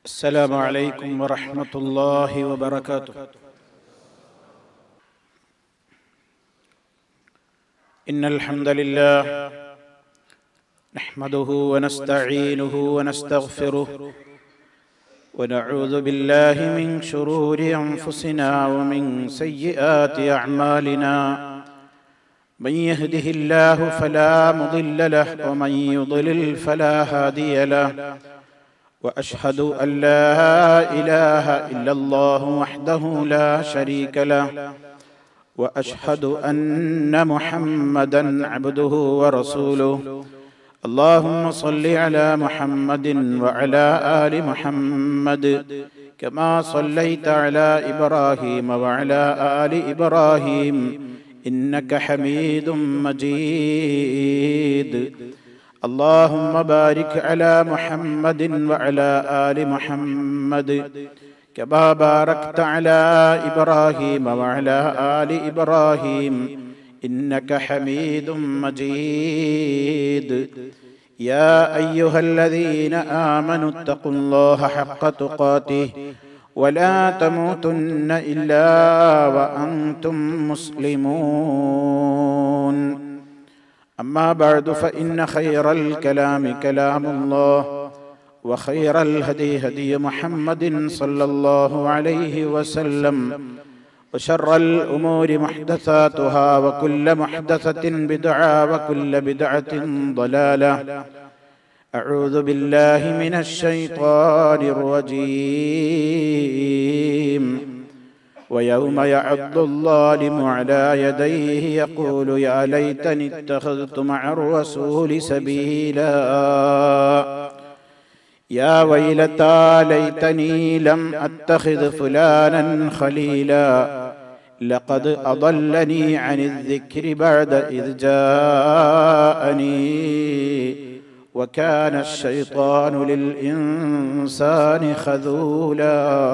السلام عليكم ورحمة الله وبركاته إن الحمد لله نحمده ونستعينه ونستغفره ونعوذ بالله من شرور أنفسنا ومن سيئات أعمالنا من يهده الله فلا مضل له ومن يضلل فلا هادي له واشهد ان لا اله الا الله وحده لا شريك له واشهد ان محمدا عبده ورسوله اللهم صل على محمد وعلى ال محمد كما صليت على ابراهيم وعلى ال ابراهيم انك حميد مجيد اللهم بارك على محمد وعلى ال محمد كما باركت على ابراهيم وعلى ال ابراهيم انك حميد مجيد يا ايها الذين امنوا اتقوا الله حق تقاته ولا تموتن الا وانتم مسلمون أما بعد فإن خير الكلام كلام الله وخير الهدي هدي محمد صلى الله عليه وسلم وشر الأمور محدثاتها وكل محدثة بدعة وكل بدعة ضلالة أعوذ بالله من الشيطان الرجيم ويوم يعض الظالم على يديه يقول يا ليتني اتخذت مع الرسول سبيلا يا ويلتى ليتني لم اتخذ فلانا خليلا لقد اضلني عن الذكر بعد اذ جاءني وكان الشيطان للانسان خذولا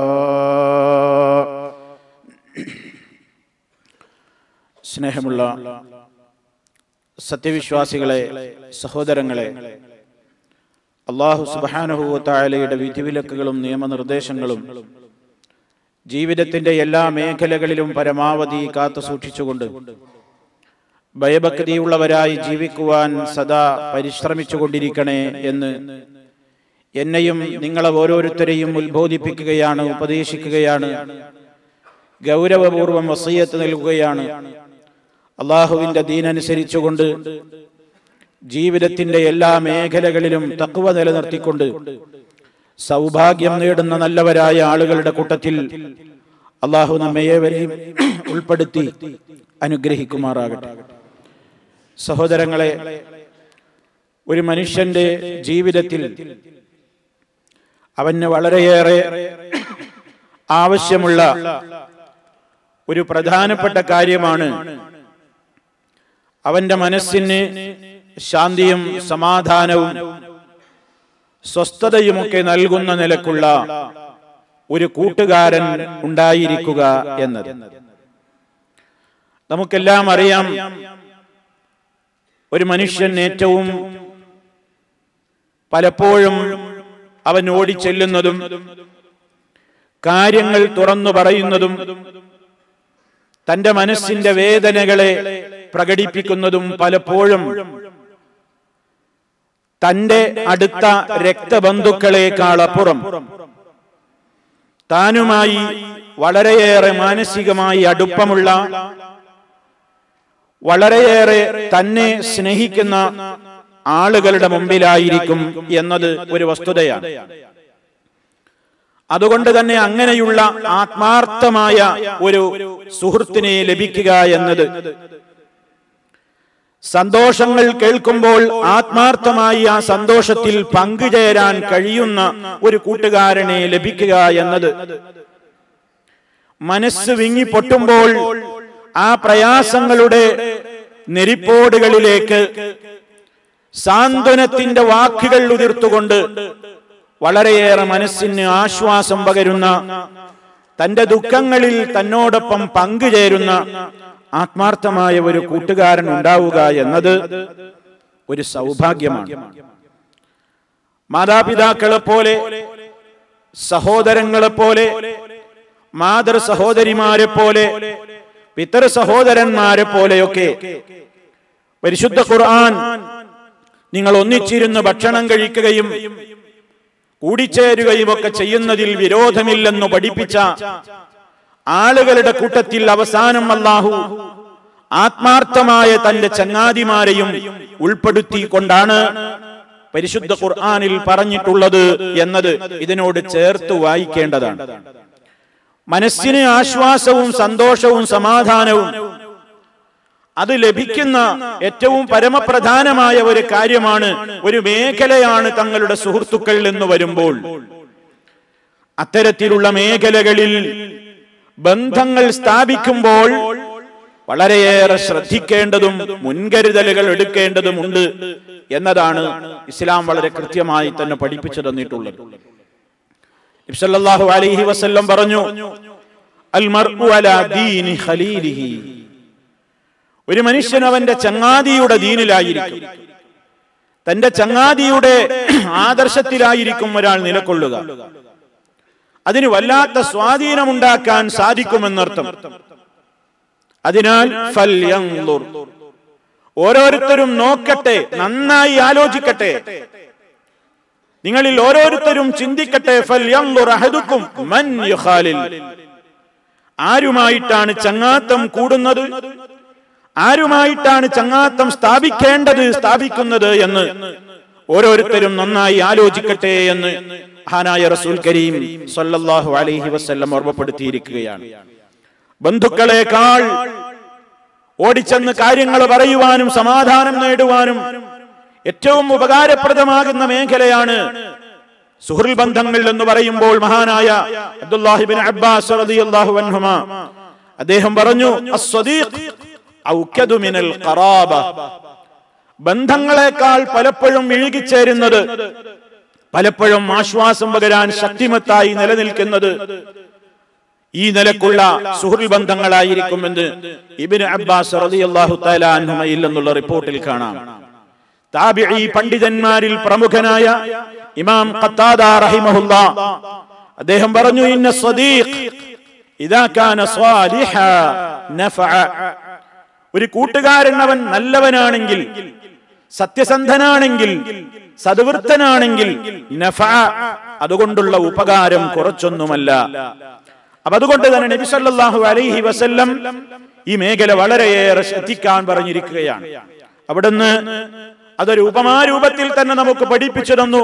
സ്നേഹമുള്ള സത്യവിശ്വാസികളെ സഹോദരങ്ങളെ അള്ളാഹു സുബാനുഭൂത്തായാലയുടെ വിധിവിലക്കുകളും നിയമനിർദ്ദേശങ്ങളും ജീവിതത്തിന്റെ എല്ലാ മേഖലകളിലും പരമാവധി കാത്തു സൂക്ഷിച്ചുകൊണ്ട് ഭയഭക്തിയുള്ളവരായി ജീവിക്കുവാൻ സദാ പരിശ്രമിച്ചുകൊണ്ടിരിക്കണേ എന്ന് എന്നെയും നിങ്ങളെ ഓരോരുത്തരെയും ഉത്ബോധിപ്പിക്കുകയാണ് ഉപദേശിക്കുകയാണ് ഗൗരവപൂർവം വസീയത്ത് നൽകുകയാണ് അള്ളാഹുവിന്റെ ദീനനുസരിച്ചുകൊണ്ട് ജീവിതത്തിന്റെ എല്ലാ മേഖലകളിലും തക്കുവ നിലനിർത്തിക്കൊണ്ട് സൗഭാഗ്യം നേടുന്ന നല്ലവരായ ആളുകളുടെ കൂട്ടത്തിൽ അള്ളാഹു നമ്മയേവരെയും ഉൾപ്പെടുത്തി അനുഗ്രഹിക്കുമാറാകട്ടെ സഹോദരങ്ങളെ ഒരു മനുഷ്യന്റെ ജീവിതത്തിൽ അവന് വളരെയേറെ ആവശ്യമുള്ള ഒരു പ്രധാനപ്പെട്ട കാര്യമാണ് അവന്റെ മനസ്സിന് ശാന്തിയും സമാധാനവും സ്വസ്ഥതയുമൊക്കെ നൽകുന്ന നിലക്കുള്ള ഒരു കൂട്ടുകാരൻ ഉണ്ടായിരിക്കുക എന്നത് നമുക്കെല്ലാം അറിയാം ഒരു മനുഷ്യൻ ഏറ്റവും പലപ്പോഴും അവൻ ഓടിച്ചെല്ലുന്നതും കാര്യങ്ങൾ തുറന്നു പറയുന്നതും തന്റെ മനസ്സിന്റെ വേദനകളെ പ്രകടിപ്പിക്കുന്നതും പലപ്പോഴും തന്റെ അടുത്ത രക്തബന്ധുക്കളെക്കാൾ അപ്പുറം താനുമായി വളരെയേറെ മാനസികമായി അടുപ്പമുള്ള വളരെയേറെ തന്നെ സ്നേഹിക്കുന്ന ആളുകളുടെ മുമ്പിലായിരിക്കും എന്നത് ഒരു വസ്തുതയാണ് അതുകൊണ്ട് തന്നെ അങ്ങനെയുള്ള ആത്മാർത്ഥമായ ഒരു സുഹൃത്തിനെ ലഭിക്കുക എന്നത് സന്തോഷങ്ങൾ കേൾക്കുമ്പോൾ ആത്മാർത്ഥമായി ആ സന്തോഷത്തിൽ പങ്കുചേരാൻ കഴിയുന്ന ഒരു കൂട്ടുകാരനെ ലഭിക്കുക എന്നത് മനസ്സ് വിങ്ങി പൊട്ടുമ്പോൾ ആ പ്രയാസങ്ങളുടെ നെരിപ്പോടുകളിലേക്ക് സാന്ത്വനത്തിന്റെ വാക്കുകൾ ഉതിർത്തുകൊണ്ട് വളരെയേറെ മനസ്സിന് ആശ്വാസം പകരുന്ന തന്റെ ദുഃഖങ്ങളിൽ തന്നോടൊപ്പം പങ്കുചേരുന്ന ആത്മാർത്ഥമായ ഒരു കൂട്ടുകാരൻ ഉണ്ടാവുക എന്നത് ഒരു സൗഭാഗ്യമാണ് മാതാപിതാക്കളെ പോലെ സഹോദരങ്ങളെ പോലെ മാതൃ സഹോദരിമാരെ പോലെ പിതൃ സഹോദരന്മാരെ പോലെയൊക്കെ പരിശുദ്ധ ഖുർആൻ നിങ്ങൾ ഒന്നിച്ചിരുന്ന് ഭക്ഷണം കഴിക്കുകയും കൂടിച്ചേരുകയും ഒക്കെ ചെയ്യുന്നതിൽ വിരോധമില്ലെന്ന് പഠിപ്പിച്ച ആളുകളുടെ കൂട്ടത്തിൽ അവസാനം അല്ലാഹു ആത്മാർത്ഥമായ തന്റെ ചങ്ങാതിമാരെയും ഉൾപ്പെടുത്തിക്കൊണ്ടാണ് പരിശുദ്ധ ഖുർആനിൽ പറഞ്ഞിട്ടുള്ളത് എന്നത് ഇതിനോട് ചേർത്ത് വായിക്കേണ്ടതാണ് മനസ്സിന് ആശ്വാസവും സന്തോഷവും സമാധാനവും അത് ലഭിക്കുന്ന ഏറ്റവും പരമപ്രധാനമായ ഒരു കാര്യമാണ് ഒരു മേഖലയാണ് തങ്ങളുടെ സുഹൃത്തുക്കൾ എന്ന് വരുമ്പോൾ അത്തരത്തിലുള്ള മേഖലകളിൽ ബന്ധങ്ങൾ സ്ഥാപിക്കുമ്പോൾ വളരെയേറെ ശ്രദ്ധിക്കേണ്ടതും മുൻകരുതലുകൾ എടുക്കേണ്ടതുമുണ്ട് എന്നതാണ് ഇസ്ലാം വളരെ കൃത്യമായി തന്നെ പഠിപ്പിച്ചു തന്നിട്ടുള്ളത് ഇബ്സല്ലാഹു അലൈഹി വസല്ലം പറഞ്ഞു അൽ മർഉ അലാ ദീനി ഖലീലിഹി ഒരു മനുഷ്യൻ അവന്റെ ചങ്ങാതിയുടെ ദീനിലായിരിക്കും തന്റെ ചങ്ങാതിയുടെ ആദർശത്തിലായിരിക്കും ഒരാൾ നിലകൊള്ളുക അതിന് വല്ലാത്ത സ്വാധീനമുണ്ടാക്കാൻ സാധിക്കുമെന്നർത്ഥം അതിനാൽ ഫൽയൻദുർ. ഓരോരുത്തരും നോക്കട്ടെ നന്നായി ആലോചിക്കട്ടെ നിങ്ങളിൽ ഓരോരുത്തരും ചിന്തിക്കട്ടെ ഫൽയൻദുർ അഹദുക്കും മൻ യുഖാലിൽ ആരുമായിട്ടാണ് ചങ്ങാത്തം കൂടുന്നത് ആരുമായിട്ടാണ് ചങ്ങാത്തം സ്ഥാപിക്കേണ്ടത് സ്ഥാപിക്കുന്നത് എന്ന് ഓരോരുത്തരും നന്നായി ആലോചിക്കട്ടെ എന്ന് ഹാനായ റസൂൽ കരീം സല്ലല്ലാഹു അലൈഹി വസല്ലം ഓർമ്മപ്പെടുത്തിയിരിക്കുകയാണ് ബന്ധുക്കളെക്കാൾ ഓടിച്ചെന്ന് കാര്യങ്ങൾ പറയുവാനും സമാധാനം നേടുവാനും ഏറ്റവും ഉപകാരപ്രദമാകുന്ന മേഖലയാണ് സുഹൃൽ ബന്ധങ്ങൾ എന്ന് പറയുമ്പോൾ മഹാനായ അബ്ദുല്ലാഹിബിൻ അബ്ബാസ് റളിയല്ലാഹു അൻഹുമ അദ്ദേഹം പറഞ്ഞു അസ്സദീഖ് ഔക്കദു മിനൽ ഖറാബ ബന്ധങ്ങളെക്കാൾ പലപ്പോഴും ഇഴുകിച്ചേരുന്നത് പലപ്പോഴും ആശ്വാസം പകരാൻ ശക്തിമത്തായി നിലനിൽക്കുന്നത് ഈ നിലക്കുള്ള സുഹൃൽ ബന്ധങ്ങളായിരിക്കുമെന്ന് ഇബിന് അബ്ബാസ് റളിയല്ലാഹു തആല അൻഹുമയിൽ എന്നുള്ള റിപ്പോർട്ടിൽ കാണാം താബിഈ പണ്ഡിതന്മാരിൽ പ്രമുഖനായ ഇമാം ഖത്താദ റഹിമഹുല്ലാ അദ്ദേഹം പറഞ്ഞു ഇന്ന സ്വദീഖ് ഇദാ കാന സ്വാലിഹ നഫഅ ഒരു കൂട്ടുകാരൻ അവൻ നല്ലവനാണെങ്കിൽ സത്യസന്ധനാണെങ്കിൽ സദ്വൃത്തനാണെങ്കിൽ നഫഅ അതുകൊണ്ടുള്ള ഉപകാരം കുറച്ചൊന്നുമല്ല അപ്പൊ അതുകൊണ്ട് തന്നെ നബി സല്ലല്ലാഹു അലൈഹി വസല്ലം ഈ മേഖല വളരെയേറെ ശ്രദ്ധിക്കാൻ പറഞ്ഞിരിക്കുകയാണ് അവിടുന്ന് അതൊരു ഉപമാരൂപത്തിൽ തന്നെ നമുക്ക് പഠിപ്പിച്ചു തന്നു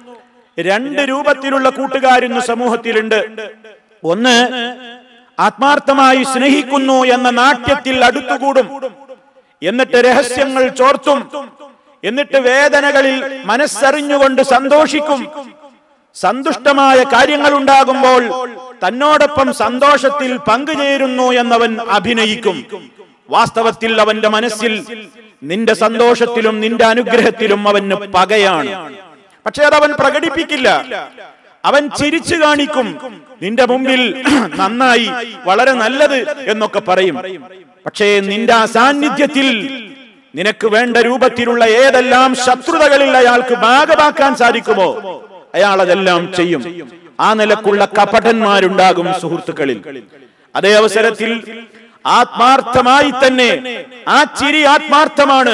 രണ്ട് രൂപത്തിലുള്ള കൂട്ടുകാരിന്ന് സമൂഹത്തിലുണ്ട് ഒന്ന് ആത്മാർത്ഥമായി സ്നേഹിക്കുന്നു എന്ന നാട്യത്തിൽ അടുത്തുകൂടും എന്നിട്ട് രഹസ്യങ്ങൾ ചോർത്തും എന്നിട്ട് വേദനകളിൽ മനസ്സറിഞ്ഞുകൊണ്ട് സന്തോഷിക്കും സന്തുഷ്ടമായ കാര്യങ്ങൾ ഉണ്ടാകുമ്പോൾ തന്നോടൊപ്പം സന്തോഷത്തിൽ പങ്കുചേരുന്നു എന്നവൻ അഭിനയിക്കും വാസ്തവത്തിൽ അവന്റെ മനസ്സിൽ നിന്റെ സന്തോഷത്തിലും നിന്റെ അനുഗ്രഹത്തിലും അവന് പകയാണ് പക്ഷെ അതവൻ പ്രകടിപ്പിക്കില്ല അവൻ ചിരിച്ചു കാണിക്കും നിന്റെ മുമ്പിൽ നന്നായി വളരെ നല്ലത് എന്നൊക്കെ പറയും പക്ഷേ നിന്റെ അസാന്നിധ്യത്തിൽ നിനക്ക് വേണ്ട രൂപത്തിലുള്ള ഏതെല്ലാം ശത്രുതകളിൽ അയാൾക്ക് ഭാഗമാക്കാൻ സാധിക്കുമോ അയാൾ അതെല്ലാം ചെയ്യും ആ നിലക്കുള്ള കപടന്മാരുണ്ടാകും സുഹൃത്തുക്കളിൽ അതേ അവസരത്തിൽ ആത്മാർത്ഥമായി തന്നെ ആ ചിരി ആത്മാർത്ഥമാണ്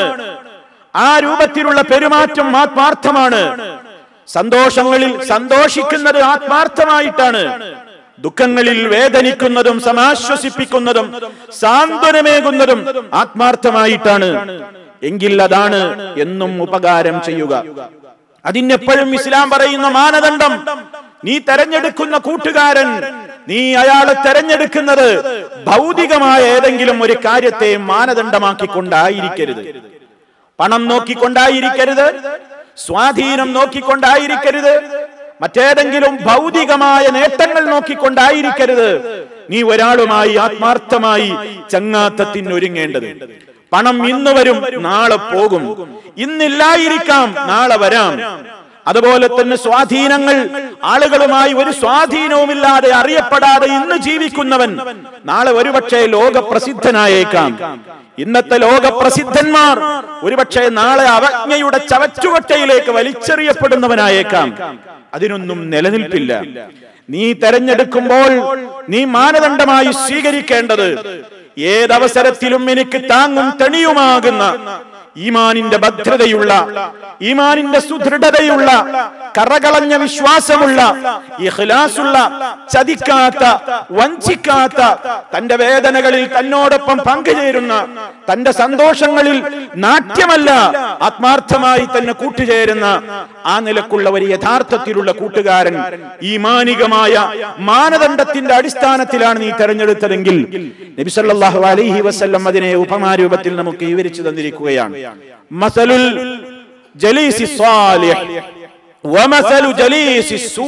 ആ രൂപത്തിലുള്ള പെരുമാറ്റം ആത്മാർത്ഥമാണ് സന്തോഷങ്ങളിൽ സന്തോഷിക്കുന്നത് ആത്മാർത്ഥമായിട്ടാണ് ദുഃഖങ്ങളിൽ വേദനിക്കുന്നതും സമാശ്വസിപ്പിക്കുന്നതും സാന്ത്വനമേകുന്നതും ആത്മാർത്ഥമായിട്ടാണ് എങ്കിൽ അതാണ് എന്നും ഉപകാരം ചെയ്യുക അതിനെപ്പോഴും ഇസ്ലാം പറയുന്ന മാനദണ്ഡം നീ തെരഞ്ഞെടുക്കുന്ന കൂട്ടുകാരൻ നീ അയാളെ തെരഞ്ഞെടുക്കുന്നത് ഭൗതികമായ ഏതെങ്കിലും ഒരു കാര്യത്തെ മാനദണ്ഡമാക്കിക്കൊണ്ടായിരിക്കരുത് പണം നോക്കിക്കൊണ്ടായിരിക്കരുത് സ്വാധീനം നോക്കിക്കൊണ്ടായിരിക്കരുത് മറ്റേതെങ്കിലും ഭൗതികമായ നേട്ടങ്ങൾ നോക്കിക്കൊണ്ടായിരിക്കരുത് നീ ഒരാളുമായി ആത്മാർത്ഥമായി ചങ്ങാത്തത്തിന് ഒരുങ്ങേണ്ടത് പണം ഇന്ന് വരും നാളെ പോകും ഇന്നില്ലായിരിക്കാം നാളെ വരാം അതുപോലെ തന്നെ സ്വാധീനങ്ങൾ ആളുകളുമായി ഒരു സ്വാധീനവുമില്ലാതെ അറിയപ്പെടാതെ ഇന്ന് ജീവിക്കുന്നവൻ നാളെ ഒരുപക്ഷെ ലോകപ്രസിദ്ധനായേക്കാം ഇന്നത്തെ ലോകപ്രസിദ്ധന്മാർ ഒരുപക്ഷെ നാളെ അവജ്ഞയുടെ ചവറ്റുകൊട്ടയിലേക്ക് വലിച്ചെറിയപ്പെടുന്നവനായേക്കാം അതിനൊന്നും നിലനിൽപ്പില്ല നീ തെരഞ്ഞെടുക്കുമ്പോൾ നീ മാനദണ്ഡമായി സ്വീകരിക്കേണ്ടത് ഏതവസരത്തിലും എനിക്ക് താങ്ങും തെണിയുമാകുന്ന ഈമാനിന്റെ ഭദ്രതയുള്ള ഈമാനിന്റെ സുദൃഢതയുള്ള കറകളഞ്ഞ വിശ്വാസമുള്ള ഇഖ്ലാസുള്ള ചതിക്കാത്ത വഞ്ചിക്കാത്ത തന്റെ വേദനകളിൽ തന്നോടൊപ്പം പങ്കുചേരുന്ന തന്റെ സന്തോഷങ്ങളിൽ നാട്യമല്ല ആത്മാർത്ഥമായി തന്നെ കൂട്ടുചേരുന്ന ആ നിലക്കുള്ള ഒരു യഥാർത്ഥത്തിലുള്ള കൂട്ടുകാരൻ ഈമാനികമായ മാനദണ്ഡത്തിന്റെ അടിസ്ഥാനത്തിലാണ് നീ തെരഞ്ഞെടുത്തതെങ്കിൽ നബിസല്ലാഹു അലൈഹി വസല്ലം അതിനെ ഉപമാരൂപത്തിൽ നമുക്ക് വിവരിച്ചു തന്നിരിക്കുകയാണ് മസലുൽ ജലീസി സ്വാലിഹ് വമസലു ജലീസി സൂ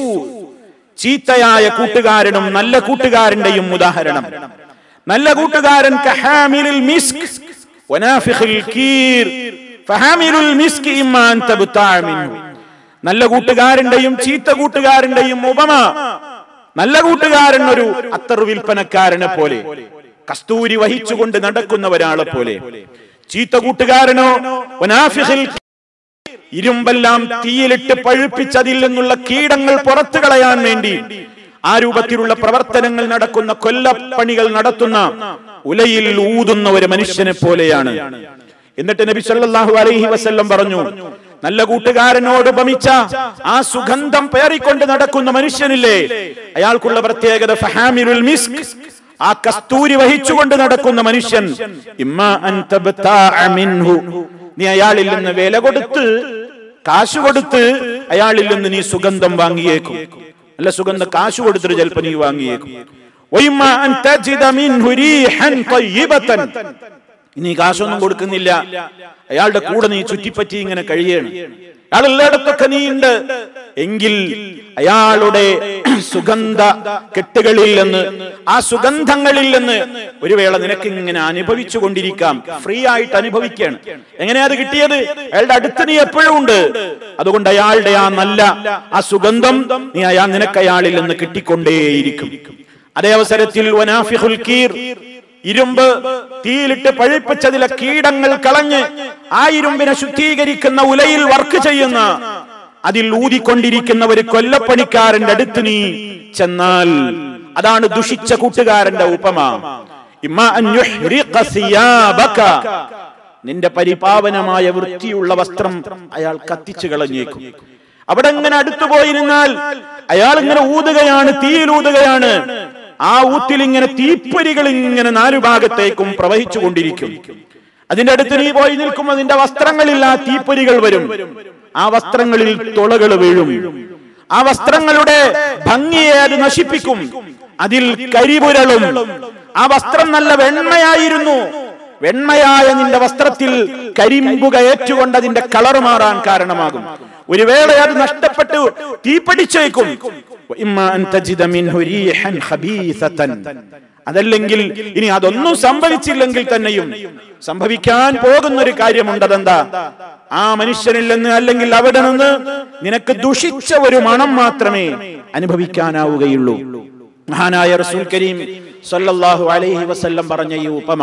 ചീത്തയായ കൂട്ടുകാരനും നല്ല കൂട്ടുകാരന്റെയും ഉദാഹരണം നല്ല കൂട്ടുകാരൻ കഹാമിലിൽ മിസ്ക് വനാഫിഖിൽ കീർ ഫഹാമിലുൽ മിസ്ക് ഇമ്മാൻ തബ്താഅ മിൻഹു നല്ല കൂട്ടുകാരന്റെയും ചീത്ത കൂട്ടുകാരന്റെയും ഉപമ നല്ല കൂട്ടുകാരൻ ഒരു അത്തർ വിൽപ്പനക്കാരനെ പോലെ കസ്തൂരി വഹിച്ചുകൊണ്ട് നടക്കുന്ന ഒരാളെ പോലെ ചീത്ത കൂട്ടുകാരനോ വനാഫിഖിൽ ഇരുമ്പെല്ലാം തീയിലിട്ട് പഴുപ്പിച്ചതിൽ നിന്നുള്ള കീടങ്ങൾ പുറത്തു കളയാൻ വേണ്ടി ആ രൂപത്തിലുള്ള പ്രവർത്തനങ്ങൾ നടക്കുന്ന കൊല്ലപ്പണികൾ നടത്തുന്ന ഉലയിൽ ഊതുന്ന ഒരു മനുഷ്യനെ പോലെയാണ് എന്നിട്ട് നബി സല്ലല്ലാഹു അലൈഹി വസല്ലം പറഞ്ഞു നല്ല കൂട്ടുകാരനോട് ഉപമിച്ച ആ സുഗന്ധം പേറിക്കൊണ്ട് നടക്കുന്ന മനുഷ്യനില്ലേ അയാൾക്കുള്ള പ്രത്യേകത ഫഹാമിലുൽ മിസ്ക് ആ കസ്തൂരി വഹിച്ചുകൊണ്ട് നടക്കുന്ന മനുഷ്യൻ ഇമ്മാ അൻ തബ്താഅ മിൻഹു നീ അയാളിൽ നിന്ന് വില കൊടുത്ത് കാശ് കൊടുത്ത് അയാളിൽ നിന്ന് നീ സുഗന്ധം വാങ്ങിയേക്കും നല്ല സുഗന്ധം കാശ് കൊടുത്തിട്ട് ചിലപ്പോ നീ വാങ്ങിയേക്കും വഇമ്മാ അൻ തജിദ മിൻഹു റീഹൻ തയ്യിബതൻ നീ കാശൊന്നും കൊടുക്കുന്നില്ല അയാളുടെ കൂടെ നീ ചുറ്റിപ്പറ്റി ഇങ്ങനെ കഴിയാണ് അയാൾ എല്ലായിടത്തൊക്കെ നീ ഉണ്ട് എങ്കിൽ അയാളുടെ സുഗന്ധ കെട്ടുകളിൽ നിന്ന് ആ സുഗന്ധങ്ങളിൽ നിന്ന് ഒരു വേള നിനക്ക് ഇങ്ങനെ അനുഭവിച്ചു കൊണ്ടിരിക്കാം ഫ്രീ ആയിട്ട് അനുഭവിക്കുകയാണ് എങ്ങനെയാ അത് കിട്ടിയത് അയാളുടെ അടുത്ത് നീ എപ്പോഴും ഉണ്ട് അതുകൊണ്ട് അയാളുടെ ആ നല്ല ആ സുഗന്ധം നീ അയാൾ നിനക്ക് അയാളിൽ നിന്ന് കിട്ടിക്കൊണ്ടേയിരിക്കും അതേ അവസരത്തിൽ വനാഫിഹുൽ കീർ ഇരുമ്പ് തീയിലിട്ട് പഴിപ്പിച്ചതിലെ കീടങ്ങൾ കളഞ്ഞ് ആ ഇരുമ്പിനെ ശുദ്ധീകരിക്കുന്ന ഉലയിൽ വർക്ക് ചെയ്യുന്ന അതിൽ ഊതിക്കൊണ്ടിരിക്കുന്ന ഒരു കൊല്ലപ്പണിക്കാരന്റെ അടുത്ത് നീ ചെന്നാൽ അതാണ് ദുഷിച്ച കൂട്ടുകാരന്റെ ഉപമ ഇമ്മാ അൻ യുഹ്രിഖ സിയാബക. നിന്റെ പരിപാവനമായ വൃത്തിയുള്ള വസ്ത്രം അയാൾ കത്തിച്ചു കളഞ്ഞേക്കും അവിടെ ഇങ്ങനെ അടുത്തു പോയിരുന്നാൽ അയാൾ ഇങ്ങനെ ഊതുകയാണ് തീയിൽ ഊതുകയാണ് ആ ഊത്തിൽ ഇങ്ങനെ തീപ്പൊരികൾ ഇങ്ങനെ നാലു ഭാഗത്തേക്കും പ്രവഹിച്ചു കൊണ്ടിരിക്കും അതിന്റെ അടുത്ത് നീ പോയി നിൽക്കും അതിന്റെ വസ്ത്രങ്ങളിൽ ആ തീപ്പൊരികൾ വരും ആ വസ്ത്രങ്ങളിൽ തുളകൾ വീഴും ആ വസ്ത്രങ്ങളുടെ ഭംഗിയെ അത് നശിപ്പിക്കും അതിൽ കരിപുരളും ആ വസ്ത്രം നല്ല വെണ്മയായിരുന്നു വെണ്മയായ നിന്റെ വസ്ത്രത്തിൽ കരിമ്പുക ഏറ്റുകൊണ്ട് അതിന്റെ കളർ മാറാൻ കാരണമാകും ഒരു വേള അത് നഷ്ടപ്പെട്ടു തീപിടിച്ചേക്കും ഇമ്മാ അൻ തജിദ മിൻഹു റീഹൻ ഖബീസതൻ. അതല്ലെങ്കിൽ ഇനി അതൊന്നും സംഭവിച്ചില്ലെങ്കിൽ തന്നെയും സംഭവിക്കാൻ പോകുന്ന ഒരു കാര്യമുണ്ട് അതെന്താ ആ മനുഷ്യനിൽ നിന്ന് അല്ലെങ്കിൽ അവിടെ നിന്ന് നിനക്ക് ദുഷിച്ച ഒരു മണം മാത്രമേ അനുഭവിക്കാനാവുകയുള്ളൂ മഹാനായ റസൂൽ കരീം സല്ലല്ലാഹു അലൈഹി വസല്ലം പറഞ്ഞ ഈ ഉപമ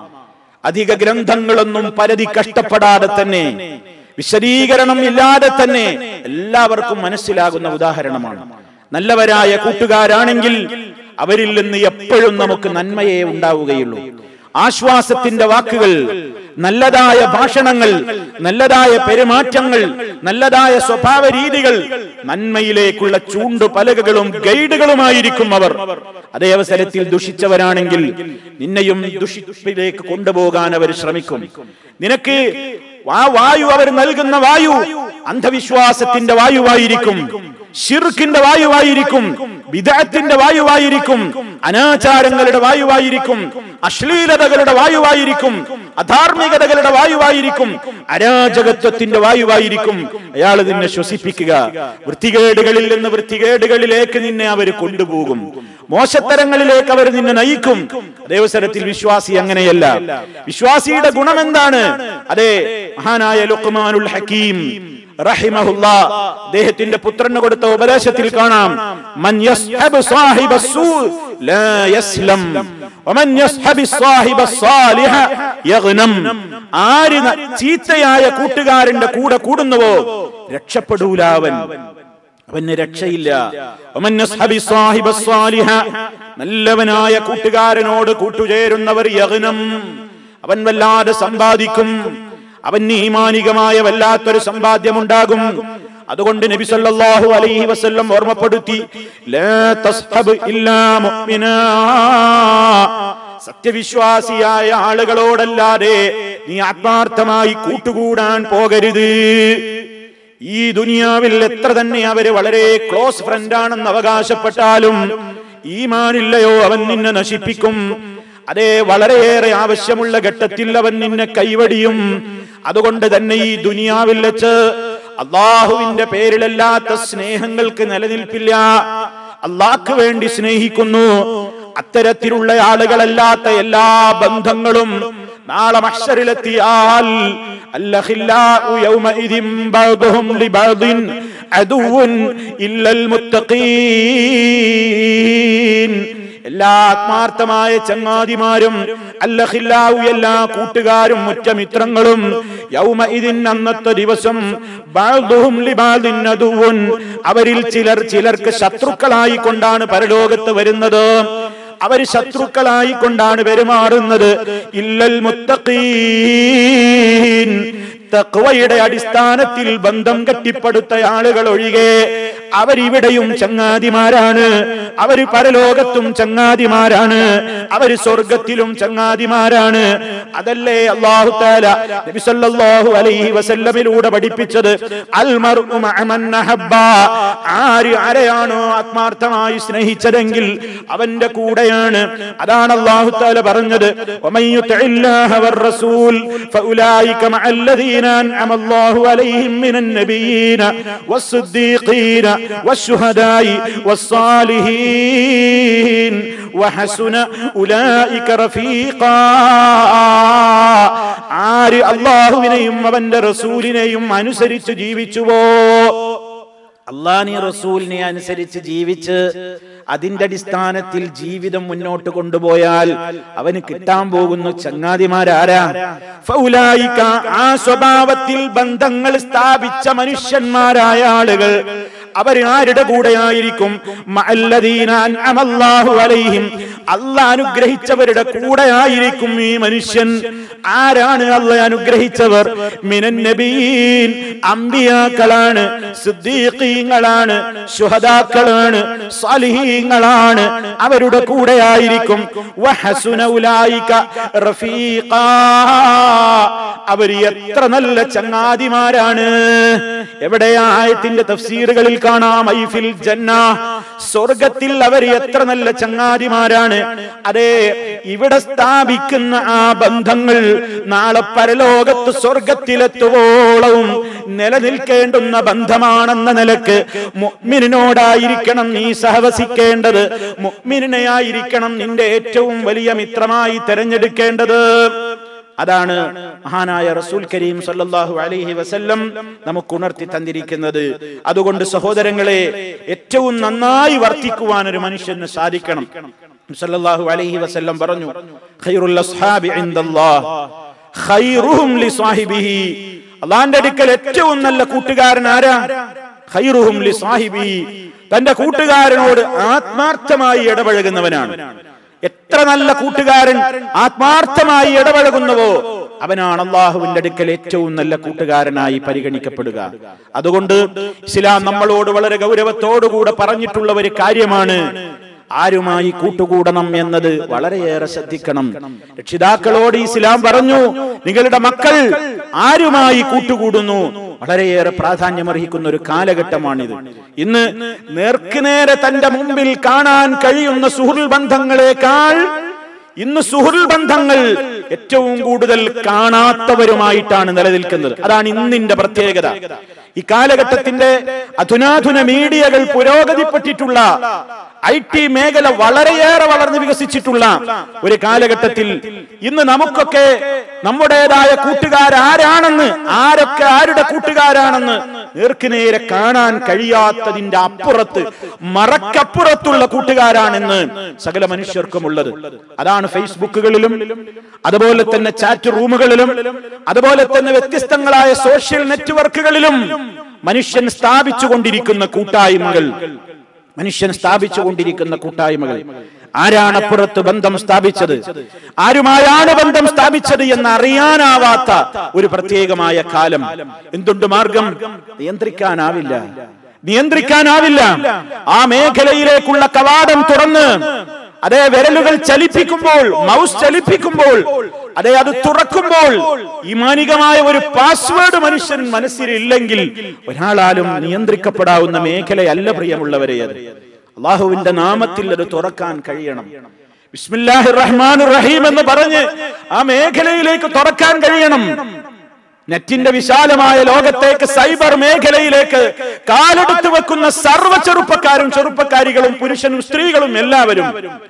അധിക ഗ്രന്ഥങ്ങളൊന്നും പരതി കഷ്ടപ്പെടാതെ തന്നെ വിശദീകരണം ഇല്ലാതെ തന്നെ എല്ലാവർക്കും മനസ്സിലാകുന്ന ഉദാഹരണമാണ് നല്ലവരായ കൂട്ടുകാരാണെങ്കിൽ അവരിൽ നിന്ന് എപ്പോഴും നമുക്ക് നന്മയെ ഉണ്ടാവുകയുള്ളൂ ആശ്വാസത്തിന്റെ വാക്കുകൾ നല്ലതായ ഭാഷണങ്ങൾ നല്ലതായ പെരുമാറ്റങ്ങൾ നല്ലതായ സ്വഭാവ രീതികൾ നന്മയിലേക്കുള്ള ചൂണ്ടു പലകകളും ഗൈഡുകളുമായിരിക്കും അവർ അതേ അവസരത്തിൽ ദുഷിച്ചവരാണെങ്കിൽ നിന്നെയും ദുഷിപ്പിലേക്ക് കൊണ്ടുപോകാൻ അവർ ശ്രമിക്കും നിനക്ക് ആ വായു അവർ നൽകുന്ന വായു അന്ധവിശ്വാസത്തിന്റെ വായുവായിരിക്കും ഷിർക്കിന്റെ വായുവായിരിക്കും വിദഗ്ധത്തിന്റെ വായുവായിരിക്കും അനാചാരങ്ങളുടെ വായുവായിരിക്കും അശ്ലീലതകളുടെ വായുവായിരിക്കും അധാർമികതകളുടെ വായുവായിരിക്കും അരാജകത്വത്തിന്റെ വായുവായിരിക്കും അയാൾ നിന്നെ ശ്വസിപ്പിക്കുക വൃത്തികേടുകളിൽ നിന്ന് വൃത്തികേടുകളിലേക്ക് നിന്നെ അവർ കൊണ്ടുപോകും മോശത്തരങ്ങളിലേക്ക് അവർ നിന്നെ നയിക്കും അതേവസരത്തിൽ വിശ്വാസി അങ്ങനെയല്ല വിശ്വാസിയുടെ ഗുണം എന്താണ് അതെ മഹാനായ ലുക്മാനുൽ ഹക്കീം റഹിമഹുല്ല അദ്ദേഹത്തിന്റെ പുത്രന് കൊടുത്ത ഉപദേശത്തിൽ കാണാം മൻ യസ്ഹബ് സാഹിബ സൂ ലാ യസ്ലം വമൻ യസ്ഹബ് സാഹിബ സാലിഹ യഗ്നം ആര് ന- ചീത്തയായ കൂട്ടുകാരന്റെ കൂടെ കൂടുന്നുവോ രക്ഷപ്പെടൂല അവൻ അവന് രക്ഷയില്ല വമൻ യസ്ഹബി സാഹിബ സ്വാലിഹ. നല്ലവനായ കൂട്ടുകാരനോട് കൂട്ടുചേരുന്നവർ യഗ്നം അവൻ വല്ലാതെ സമ്പാദിക്കും അവന് ഈമാനികമായ വല്ലാത്തൊരു സമ്പാദ്യമുണ്ടാകും അതുകൊണ്ട് നബി സല്ലല്ലാഹു അലൈഹി വസല്ലം ഓർമ്മപ്പെടുത്തി ലാ തസ്ഹബ് ഇല്ലാ മുഅ്മിനാ സത്യവിശ്വാസിയായ ആളുകളോടല്ലാതെ നീ ആത്മാർത്ഥമായി കൂട്ടുകൂടാൻ പോകരുത് ഈ ദുനിയാവിൽ എത്ര തന്നെ അവര് വളരെ ക്ലോസ് ഫ്രണ്ടാണെന്ന് അവകാശപ്പെട്ടാലും ഈമാനില്ലയോ അവൻ നിന്നെ നശിപ്പിക്കും അതേ വളരെയേറെ ആവശ്യമുള്ള ഘട്ടത്തിൽ അവൻ നിന്നെ കൈവടിയും അതുകൊണ്ട് തന്നെ ഈ ദുനിയാവിൽ വെച്ച് അള്ളാഹുവിന്റെ പേരിലല്ലാത്ത സ്നേഹങ്ങൾക്ക് നിലനിൽപ്പില്ല അള്ളാഹ്ക്ക് വേണ്ടി സ്നേഹിക്കുന്നു അത്തരത്തിലുള്ള ആളുകളല്ലാത്ത എല്ലാ ബന്ധങ്ങളും നാളെ മഹ്ശറിലെത്തിയാൽ അല്ലഖില്ലാഉ യൗമഇദിൻ ബഅദുഹും ലിബഅദിൻ അദുവ്വുൻ ഇല്ലൽ മുത്തഖീൻ എല്ലാ ആത്മാർത്ഥമായ ചങ്ങാതിമാരും അല്ലഖില്ലാവു എല്ലാ കൂട്ടുകാരും മുറ്റമിത്രങ്ങളും യൗമ ഇതിൻ അന്നത്തെ ദിവസം ബഅദുഹും ലിബഅദിൻ അദുവ്വുൻ അവരിൽ ചിലർ ചിലർക്ക് ശത്രുക്കളായി കൊണ്ടാണ് പരലോകത്ത് വരുന്നത് അവര് ശത്രുക്കളായി കൊണ്ടാണ് പെരുമാറുന്നത് ഇല്ലൽ മുത്തഖീൻ തക്വയുടെ അടിസ്ഥാനത്തിൽ ബന്ധം കെട്ടിപ്പടുത്ത ആളുകൾ ഒഴികെ അവരിവിടെയും ചങ്ങാതിമാരാണ് അവര് പരലോകത്തും ചങ്ങാതിമാരാണ് അവര് സ്വർഗത്തിലും ചങ്ങാതിമാരാണ് അതല്ലേ അള്ളാഹു താല നബി സല്ലല്ലാഹു അലൈഹി വസല്ലമിലൂടെ പഠിപ്പിച്ചത് അൽ മർഉ മഅ മൻ അഹബ്ബ ആര് ആരെയാണോ ആത്മാർത്ഥമായി സ്നേഹിച്ചതെങ്കിൽ അവന്റെ കൂടെയാണ് അതാണ് അള്ളാഹു താല പറഞ്ഞത് വമൻ യുതിഇല്ലാഹ വർ-റസൂൽ ഫഉലൈക മഅല്ലദീന അൻഅമ അല്ലാഹു അലൈഹിം മിനൻ നബിയ്യീന വസ്സിദ്ദീഖീന والشهداء والصالحين وحسن أولئك رفيقا ആര് അള്ളാഹുവിനെയും അവന്റെ റസൂലിനെയും അനുസരിച്ച് ജീവിച്ചുവോ അള്ളാഹി റസൂലിനെ അനുസരിച്ച് ജീവിച്ച് അതിന്റെ അടിസ്ഥാനത്തിൽ ജീവിതം മുന്നോട്ട് കൊണ്ടുപോയാൽ അവന് കിട്ടാൻ പോകുന്ന ചങ്ങാതിമാരാരാ ഫൗലായിക ആ സ്വഭാവത്തിൽ ബന്ധങ്ങൾ സ്ഥാപിച്ച മനുഷ്യന്മാരായ ആളുകൾ അവർ ആരുടെ കൂടെയായിരിക്കും മഅല്ലദീന അൻഅമല്ലാഹു അലൈഹിം അള്ളാഹ് അനുഗ്രഹിച്ചവരുടെ കൂടെയായിരിക്കും ഈ മനുഷ്യൻ ആരാണ് അള്ളാഹ് അനുഗ്രഹിച്ചവർ മിനൻ നബീൻ അമ്പിയാക്കളാണ് സിദ്ദീഖീങ്ങളാണ് ശുഹദാക്കളാണ് സാലിഹീങ്ങളാണ് അവരുടെ കൂടെയായിരിക്കും വഹസുന ഉലായിക റഫീഖാ അവർ എത്ര നല്ല ചങ്ങാതിമാരാണ് എവിടെയാ ആയത്തിന്റെ തഫ്സീറുകളിൽ കാണാം ഐഫിൽ ജന്ന സ്വർഗത്തിൽ അവർ എത്ര നല്ല ചങ്ങാതിമാരാണ് അതെ ഇവിടെ സ്ഥാപിക്കുന്ന ആ ബന്ധങ്ങൾ നാളെ പരലോകത്ത് സ്വർഗത്തിലെത്തുവോളവും നിലനിൽക്കേണ്ടുന്ന ബന്ധമാണെന്ന നിലക്ക് മുഅ്മിനിനോടായിരിക്കണം നീ സഹവസിക്കേണ്ടത് മുഅ്മിനെയായിരിക്കണം നിന്റെ ഏറ്റവും വലിയ മിത്രമായി തെരഞ്ഞെടുക്കേണ്ടത് അതാണ് മഹാനായ റസൂൽ കരീം സല്ലല്ലാഹു അലൈഹി വസല്ലം നമുക്ക് ഉണർത്തി തന്നിരിക്കുന്നത് അതുകൊണ്ട് സഹോദരങ്ങളെ ഏറ്റവും നന്നായി വർത്തിക്കുവാൻ ഒരു മനുഷ്യന് സാധിക്കണം സല്ലല്ലാഹു അലൈഹി വസല്ലം പറഞ്ഞു ഖൈറുൽ അസ്ഹാബി ഇൻദല്ലാഹ് ഖൈറുഹും ലിസാഹിബിഹി അള്ളാന്റെ അടുക്കൽ ഏറ്റവും നല്ല കൂട്ടുകാരൻ ആരാ ഖൈറുഹും ലിസാഹിബിഹി തന്റെ കൂട്ടുകാരനോട് ആത്മാർത്ഥമായി ഇടപഴകുന്നവനാണ് എത്ര നല്ല കൂട്ടുകാരൻ ആത്മാർത്ഥമായി ഇടപഴകുന്നുവോ അവനാണ് അള്ളാഹുവിന്റെ അടുക്കൽ ഏറ്റവും നല്ല കൂട്ടുകാരനായി പരിഗണിക്കപ്പെടുക അതുകൊണ്ട് ഇസ്ലാം നമ്മളോട് വളരെ ഗൗരവത്തോടുകൂടെ പറഞ്ഞിട്ടുള്ള ഒരു കാര്യമാണ് ആരുമായി കൂട്ടുകൂടണം എന്നത് വളരെയേറെ ശ്രദ്ധിക്കണം രക്ഷിതാക്കളോട് ഇസ്ലാം പറഞ്ഞു നിങ്ങളുടെ മക്കൾ ആരുമായി കൂട്ടുകൂടുന്നു വളരെയേറെ പ്രാധാന്യമർഹിക്കുന്ന ഒരു കാലഘട്ടമാണിത് ഇന്ന് നേർക്കുനേരെ തന്റെ മുമ്പിൽ കാണാൻ കഴിയുന്ന സുഹൃൽ ബന്ധങ്ങളെക്കാൾ ഇന്ന് സുഹൃൽ ബന്ധങ്ങൾ ഏറ്റവും കൂടുതൽ കാണാത്തവരുമായിട്ടാണ് നിലനിൽക്കുന്നത് അതാണ് ഇന്നിന്റെ പ്രത്യേകത ഈ കാലഘട്ടത്തിന്റെ അധുനാധുന മീഡിയകൾ പുരോഗതിപ്പെട്ടിട്ടുള്ള ഐ ടി മേഖല വളരെയേറെ വളർന്ന് വികസിച്ചിട്ടുള്ള ഒരു കാലഘട്ടത്തിൽ ഇന്ന് നമുക്കൊക്കെ നമ്മുടേതായ കൂട്ടുകാരാരാണെന്ന് ആരൊക്കെ ആരുടെ കൂട്ടുകാരാണെന്ന് നേർക്കുനേരെ കാണാൻ കഴിയാത്തതിന്റെ അപ്പുറത്ത് മറക്കപ്പുറത്തുള്ള കൂട്ടുകാരാണെന്ന് സകല മനുഷ്യർക്കും ഉള്ളത് അതാണ് ഫേസ്ബുക്കുകളിലും അതുപോലെ തന്നെ ചാറ്റ് റൂമുകളിലും അതുപോലെ തന്നെ വ്യത്യസ്തങ്ങളായ സോഷ്യൽ നെറ്റ്വർക്കുകളിലും മനുഷ്യൻ സ്ഥാപിച്ചുകൊണ്ടിരിക്കുന്ന കൂട്ടായ്മകൾ മനുഷ്യൻ സ്ഥാപിച്ചുകൊണ്ടിരിക്കുന്ന കൂട്ടായ്മകൾ ആരാണ് അപ്പുറത്ത് ബന്ധം സ്ഥാപിച്ചത് ആരുമായാണ് ബന്ധം സ്ഥാപിച്ചത് എന്ന് അറിയാനാവാത്ത ഒരു പ്രത്യേകമായ കാലം എന്തുണ്ട് മാർഗം നിയന്ത്രിക്കാനാവില്ല നിയന്ത്രിക്കാനാവില്ല ആ മേഖലയിലേക്കുള്ള കവാടം തുറന്ന് അതേ വിരലുകൾ ചലിപ്പിക്കുമ്പോൾ മൗസ് ചലിപ്പിക്കുമ്പോൾ അതെ അത് തുറക്കുമ്പോൾ ഈമാനികമായ ഒരു പാസ്വേഡ് മനുഷ്യൻ മനസ്സിൽ ഇല്ലെങ്കിൽ ഒരാളാലും നിയന്ത്രിക്കപ്പെടാവുന്ന മേഖലയല്ല പ്രിയമുള്ളവരെ അത് അള്ളാഹുവിന്റെ നാമത്തിൽ അത് തുറക്കാൻ കഴിയണം ബിസ്മില്ലാഹി റഹ്മാൻ റഹീം എന്ന് പറഞ്ഞ് ആ മേഖലയിലേക്ക് തുറക്കാൻ കഴിയണം നെറ്റിന്റെ വിശാലമായ ലോകത്തേക്ക് സൈബർ മേഖലയിലേക്ക് കാലെടുത്ത് വെക്കുന്ന സർവ്വ ചെറുപ്പക്കാരും ചെറുപ്പക്കാരികളും പുരുഷനും സ്ത്രീകളും എല്ലാവരും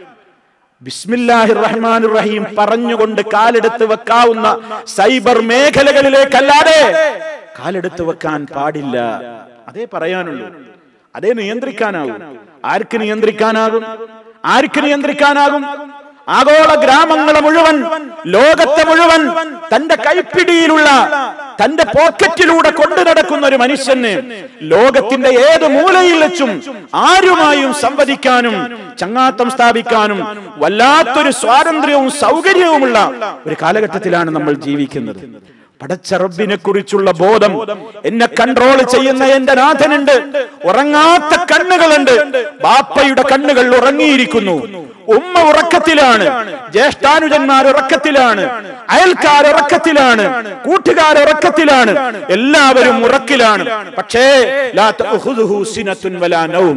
ബിസ്മില്ലാഹിർ റഹ്മാൻ റഹീം പറഞ്ഞുകൊണ്ട് കാലെടുത്ത് വെക്കാവുന്ന സൈബർ മേഖലകളിലേക്കല്ലാതെ കാലെടുത്ത് വെക്കാൻ പാടില്ല അതേ പറയാനുള്ളൂ അതേ നിയന്ത്രിക്കാനാകും ആർക്ക് നിയന്ത്രിക്കാനാകും ആർക്ക് നിയന്ത്രിക്കാനാകും ആഗോള ഗ്രാമങ്ങളെ മുഴുവൻ ലോകത്തെ മുഴുവൻ തന്റെ കൈപ്പിടിയിലുള്ള തന്റെ പോക്കറ്റിലൂടെ കൊണ്ടു നടക്കുന്ന ഒരു മനുഷ്യന് ലോകത്തിന്റെ ഏത് മൂലയിൽ വെച്ചും ആരുമായും സംവദിക്കാനും ചങ്ങാത്തം സ്ഥാപിക്കാനും വല്ലാത്തൊരു സ്വാതന്ത്ര്യവും സൗകര്യവുമുള്ള ഒരു കാലഘട്ടത്തിലാണ് നമ്മൾ ജീവിക്കുന്നത് പടച്ച റബ്ബിനെ കുറിച്ചുള്ള ബോധം എന്നെ കൺട്രോൾ ചെയ്യുന്ന എന്റെ നാഥനുണ്ട് ഉറങ്ങാത്ത കണ്ണുകളുണ്ട് ബാപ്പയുടെ കണ്ണുകൾ ഉറങ്ങിയിരിക്കുന്നു ഉമ്മ ഉറക്കത്തിലാണ് ജ്യേഷ്ഠാനുജന്മാർ ഉറക്കത്തിലാണ് അയൽക്കാർ ഉറക്കത്തിലാണ് കൂട്ടുകാർ ഉറക്കത്തിലാണ് എല്ലാവരും ഉറക്കിലാണ് പക്ഷേ ലാ തഅഖുദുഹു സിനത്തുൻ വലാ നൗം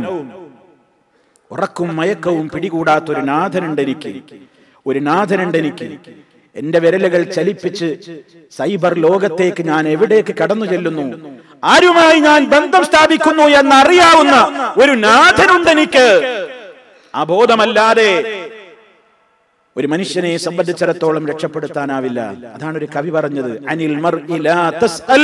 ഉറക്കും മയക്കവും പിടികൂടാത്ത ഒരു നാഥനുണ്ട് എനിക്ക് ഒരു നാഥനുണ്ട് എനിക്ക് എന്റെ വിരലുകൾ ചലിപ്പിച്ച് സൈബർ ലോകത്തേക്ക് ഞാൻ എവിടേക്ക് കടന്നു ചെല്ലുന്നു ആരുമായി ഞാൻ ബന്ധം സ്ഥാപിക്കുന്നു എന്നറിയാവുന്ന ഒരു നാഥനുണ്ട് എനിക്ക് ആ ബോധമല്ലാതെ ഒരു മനുഷ്യനെ സംബന്ധിച്ചിടത്തോളം രക്ഷപ്പെടുത്താനാവില്ല അതാണ് ഒരു കവി പറഞ്ഞത് അനിൽ മർഇ ലാ തസ്അൽ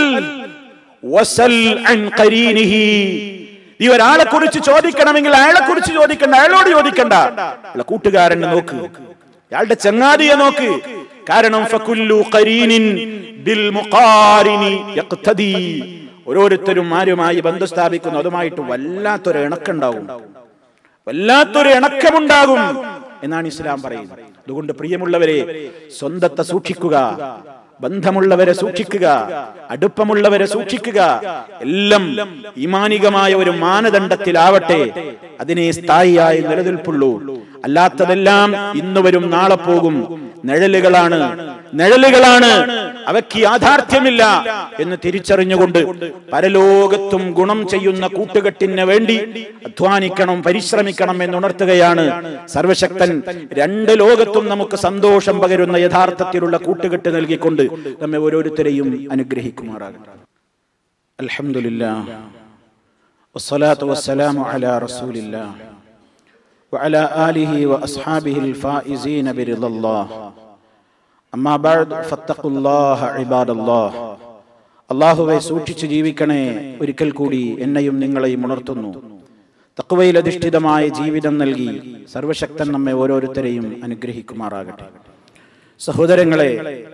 വസൽ അൻ ഖരീനിഹി നീ ഒരാളെ കുറിച്ച് ചോദിക്കണമെങ്കിൽ അയാളെ കുറിച്ച് ചോദിക്കണ്ട അയാളോട് ചോദിക്കണ്ട അയാളെ കൂട്ടുകാരനെ നോക്ക് അയാളുടെ ചങ്ങാതിയെ നോക്ക് കാരണം ഫകുല്ലു ഖരീനിൻ ബിൽ മുഖാരിനി യഖ്തദി ഓരോരുത്തരും ആരുമായി ബന്ധം സ്ഥാപിക്കുന്നു അതുമായിട്ട് വല്ലാത്തൊരു ഇണക്കുണ്ടാവും വല്ലാത്തൊരു ഇണക്കമുണ്ടാകും എന്നാണ് ഇസ്ലാം പറയുന്നത് അതുകൊണ്ട് പ്രിയമുള്ളവരെ സ്വന്തത്തെ സൂക്ഷിക്കുക ബന്ധമുള്ളവരെ സൂക്ഷിക്കുക അടുപ്പമുള്ളവരെ സൂക്ഷിക്കുക എല്ലാം ഈമാനികമായ ഒരു മാനദണ്ഡത്തിലാവട്ടെ അതിനെ സ്ഥായിയായി നിലനിൽപ്പുള്ളൂ അല്ലാത്തതെല്ലാം ഇന്ന് വരും നാളെ പോകും നിഴലുകളാണ് നിഴലുകളാണ് അവയ്ക്ക് യാഥാർത്ഥ്യമില്ല എന്ന് തിരിച്ചറിഞ്ഞുകൊണ്ട് പരലോകത്തും ഗുണം ചെയ്യുന്ന കൂട്ടുകെട്ടിന് വേണ്ടി അധ്വാനിക്കണം പരിശ്രമിക്കണം എന്നുണർത്തുകയാണ് സർവശക്തൻ രണ്ട് ലോകത്തും നമുക്ക് സന്തോഷം പകരുന്ന യഥാർത്ഥത്തിലുള്ള കൂട്ടുകെട്ട് നൽകിക്കൊണ്ട് നമ്മെ ഓരോരുത്തരെയും അനുഗ്രഹിക്കുമാറാകും അൽഹംദുലില്ലാ വസ്സലാത്തു വസ്സലാമു അലാ റസൂലില്ലാ وعلى آله وأصحابه الفائزين برضا الله أما بعد فاتقوا الله عباد الله അള്ളാഹുവെ സൂക്ഷിച്ചു ജീവിക്കണേ ഒരിക്കൽ കൂടി എന്നെയും നിങ്ങളെയും ഉണർത്തുന്നു തക്കുവയിൽ അധിഷ്ഠിതമായ ജീവിതം നൽകി സർവശക്തൻ നമ്മെ ഓരോരുത്തരെയും അനുഗ്രഹിക്കുമാറാകട്ടെ സഹോദരങ്ങളെ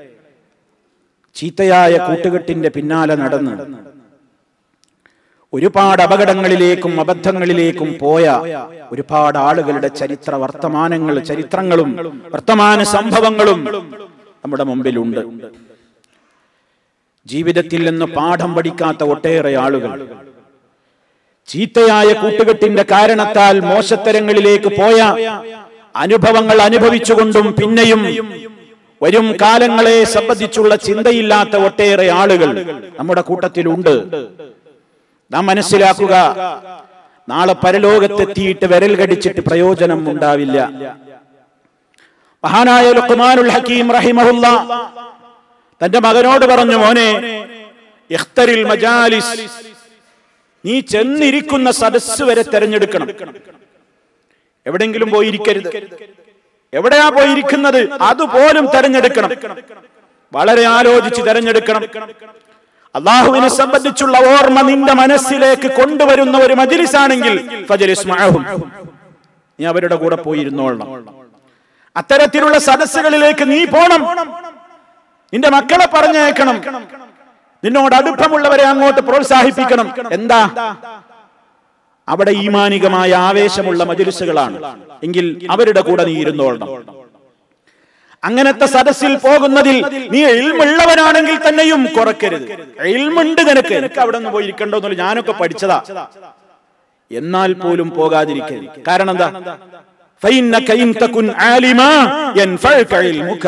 ചീത്തയായ കൂട്ടുകെട്ടിന്റെ പിന്നാലെ നടന്ന് ഒരുപാട് അപകടങ്ങളിലേക്കും അബദ്ധങ്ങളിലേക്കും പോയ ഒരുപാട് ആളുകളുടെ ചരിത്ര വർത്തമാനങ്ങൾ ചരിത്രങ്ങളും വർത്തമാന സംഭവങ്ങളും നമ്മുടെ മുമ്പിലുണ്ട് ജീവിതത്തിൽ നിന്ന് പാഠം പഠിക്കാത്ത ഒട്ടേറെ ആളുകൾ ചീത്തയായ കൂട്ടുകെട്ടിന്റെ കാരണത്താൽ മോശത്തരങ്ങളിലേക്ക് പോയ അനുഭവങ്ങൾ അനുഭവിച്ചുകൊണ്ടും പിന്നെയും വരും കാലങ്ങളെ സംബന്ധിച്ചുള്ള ചിന്തയില്ലാത്ത ഒട്ടേറെ ആളുകൾ നമ്മുടെ കൂട്ടത്തിലുണ്ട് നാം മനസ്സിലാക്കുക നാളെ പരലോകത്തെത്തിയിട്ട് വിരൽ കടിച്ചിട്ട് പ്രയോജനം ഉണ്ടാവില്ല മഹാനായ ലുഖ്മാനുൽ ഹക്കീം റഹിമഹുല്ല തന്റെ മകനോട് പറഞ്ഞു മോനെ ഇഖ്തരിൽ മജാലിസ് നീ ചെന്നിരിക്കുന്ന സദസ് വരെ തെരഞ്ഞെടുക്കണം എവിടെങ്കിലും പോയിരിക്കരുത് എവിടെയാ പോയിരിക്കുന്നത് അതുപോലും തെരഞ്ഞെടുക്കണം വളരെ ആലോചിച്ച് തെരഞ്ഞെടുക്കണം അള്ളാഹുവിനെ സംബന്ധിച്ചുള്ള ഓർമ്മ നിന്റെ മനസ്സിലേക്ക് കൊണ്ടുവരുന്ന ഒരു മജിലിസാണെങ്കിൽ ഫജലിസ് മഅഹും. നീ അവരുടെ കൂടെ പോയിരുന്നോളണം അത്തരത്തിലുള്ള സദസ്സുകളിലേക്ക് നീ പോണം നിന്റെ മക്കളെ പറഞ്ഞേക്കണം നിന്നോട് അടുപ്പമുള്ളവരെ അങ്ങോട്ട് പ്രോത്സാഹിപ്പിക്കണം എന്താ അവിടെ ഈമാനികമായ ആവേശമുള്ള മജുലിസുകളാണ് എങ്കിൽ അവരുടെ കൂടെ നീ ഇരുന്നോളണം അങ്ങനത്തെ സദസ്സിൽ പോകുന്നതിൽ നീ എൽമുള്ളവനാണെങ്കിൽ തന്നെയും കുറക്കരുത് എൽമുണ്ട് നിനക്ക് എനിക്ക് അവിടെ നിന്ന് പോയി ഇരിക്കണ്ടോന്നില്ല ഞാനൊക്കെ പഠിച്ചതാ എന്നാൽ പോലും പോകാതിരിക്കരുത് കാരണം എന്താ ഫൈന്നക ഇൻ തകുൻ ആലിമാ യൻഫഅക ഇൽമുക.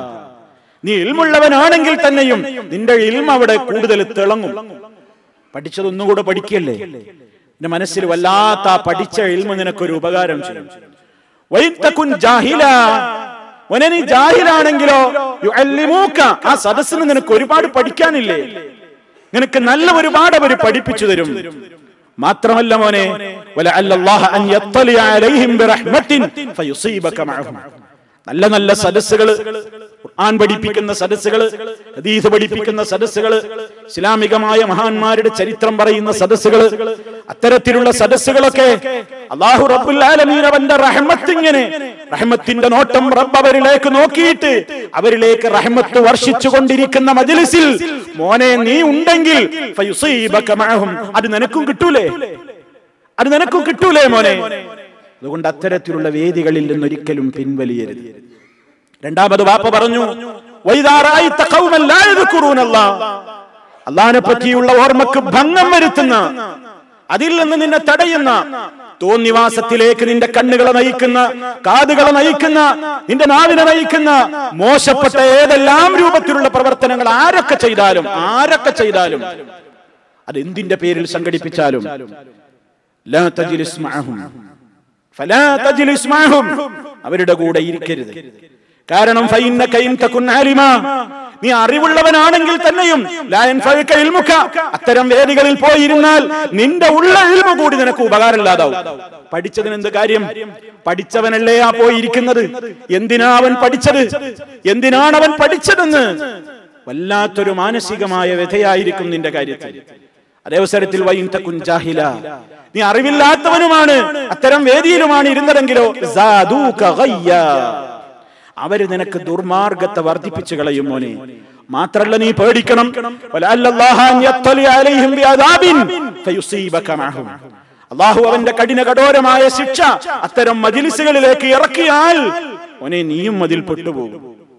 നീ ഇൽമുള്ളവനാണെങ്കിൽ തന്നെയും നിന്റെ ഇൽമ അവിടെ കൂടുതൽ തിളങ്ങും പഠിച്ചതൊന്നുകൂടെ പഠിക്കല്ലേ നിന്റെ മനസ്സിൽ വല്ലാത്ത ആ പഠിച്ച ഇൽമ നിനക്കൊരു ഉപകാരം ചെയ്യും വൈൻ തകുൻ ജാഹില മോനെ നീ ജാഹിലാണെങ്കിലോ യുഅല്ലിമൂക. ആ സദസ്സിന് നിനക്ക് ഒരുപാട് പഠിക്കാനില്ലേ നിനക്ക് നല്ല ഒരുപാട് അവർ പഠിപ്പിച്ചു തരും മാത്രമല്ല മോനെ വലഅല്ല അല്ലാഹ അൻ യത്തലിഅ അലൈഹിം ബിറഹ്മത്തിൻ ഫയുസീബക മഅഹും നല്ല നല്ല സദസ്സുകൾ ഖുർആൻ പഠിപ്പിക്കുന്ന സദസ്സുകൾ ഹദീസ് പഠിപ്പിക്കുന്ന സദസ്സുകൾ ഇസ്ലാമികമായ മഹാന്മാരുടെ ചരിത്രം പറയുന്ന സദസ്സുകൾ അത്തരത്തിലുള്ള സദസ്സുകളൊക്കെ അള്ളാഹു റബ്ബുൽ ആലമീൻ അവന്റെ റഹ്മത്ത് ഇങ്ങനെ റഹ്മത്തിന്റെ നോട്ടം റബ്ബ് അവരിലേക്ക് നോക്കിയിട്ട് അവരിലേക്ക് റഹ്മത്ത് വർഷിച്ചു കൊണ്ടിരിക്കുന്ന മജ്ലിസിൽ മോനെ നീ ഉണ്ടെങ്കിൽ ഫയുസീബക മഅഹും. അത് നിനക്കും കിട്ടൂലേ അത് നിനക്കും കിട്ടൂലേ മോനെ അതുകൊണ്ട് അത്തരത്തിലുള്ള വേദികളിൽ നിന്നൊരിക്കലും പിൻവലിയരുത് രണ്ടാമത് വാപ്പ പറഞ്ഞു "വൈദാറായിത്ത ഖൗമൻ ലാ യദ്കുറൂനല്ലാഹ്." അള്ളാഹിനെ പറ്റിയുള്ള ഓർമ്മക്ക് ഭംഗം വരുത്തുന്ന അതിൽ നിന്ന് നിന്നെ തടയുന്ന തോന്നിവാസത്തിലേക്ക് നിന്റെ കണ്ണുകളെ നയിക്കുന്ന കാതുകളെ നയിക്കുന്ന നിന്റെ നാവിനെ നയിക്കുന്ന മോശപ്പെട്ട ഏതെല്ലാം രൂപത്തിലുള്ള പ്രവർത്തനങ്ങൾ ആരൊക്കെ ചെയ്താലും ആരൊക്കെ ചെയ്താലും അത് എന്തിന്റെ പേരിൽ സംഘടിപ്പിച്ചാലും ലാ തജ്ലിസ് മഅഹും. ഫലാ തജ്ലിസ് മഅഹും. അവരുടെ കൂടെ ഇരിക്കരുത് കാരണം ഫഇന്നക ഇൻ തകുൻ ആലിമാ നീ അറിവുള്ളവനാണെങ്കിൽ തന്നെയും ലാ യൻഫഉക ഇൽമുക. അത്തരം വേദികളിൽ പോയിരുന്നാൽ നിന്റെ ഉള്ള ഇൽമ കൂടി നിനക്ക് ഉപകാരമില്ലാതാവും പഠിച്ചതിന് എന്ത് കാര്യം പഠിച്ചവനല്ലേ ആ പോയിരിക്കുന്നത് എന്തിനാ അവൻ പഠിച്ചത് എന്തിനാണ് അവൻ പഠിച്ചതെന്ന് വല്ലാത്തൊരു മാനസികമായ വ്യഥയായിരിക്കും നിന്റെ കാര്യത്തിൽ അതേ അവസരത്തിൽ വൈൻ തക്കുൻ ജാഹില നീ അറിവില്ലാത്തവനുമാണ് അത്തരം വേദിയിലുമാണ് ഇരുന്നതെങ്കിലോ സാദൂക ഗയ്യ. അവര് നിനക്ക് ദുർമാർഗത്തെ വർദ്ധിപ്പിച്ചു കളയും മോനെ മാത്രല്ല നീ പേടിക്കണം വലഅല്ലല്ലാഹ അൻ യത്തലി അലൈഹിം ബിഅദാബിൻ ഫയുസീബക മഅഹും. അള്ളാഹു അവന്റെ കഠിന കഠോരമായ ശിക്ഷ അത്തരം മജിലിസുകളിലേക്ക് ഇറക്കിയാൽ മോനെ നീയും അതിൽ പെട്ടുപോകും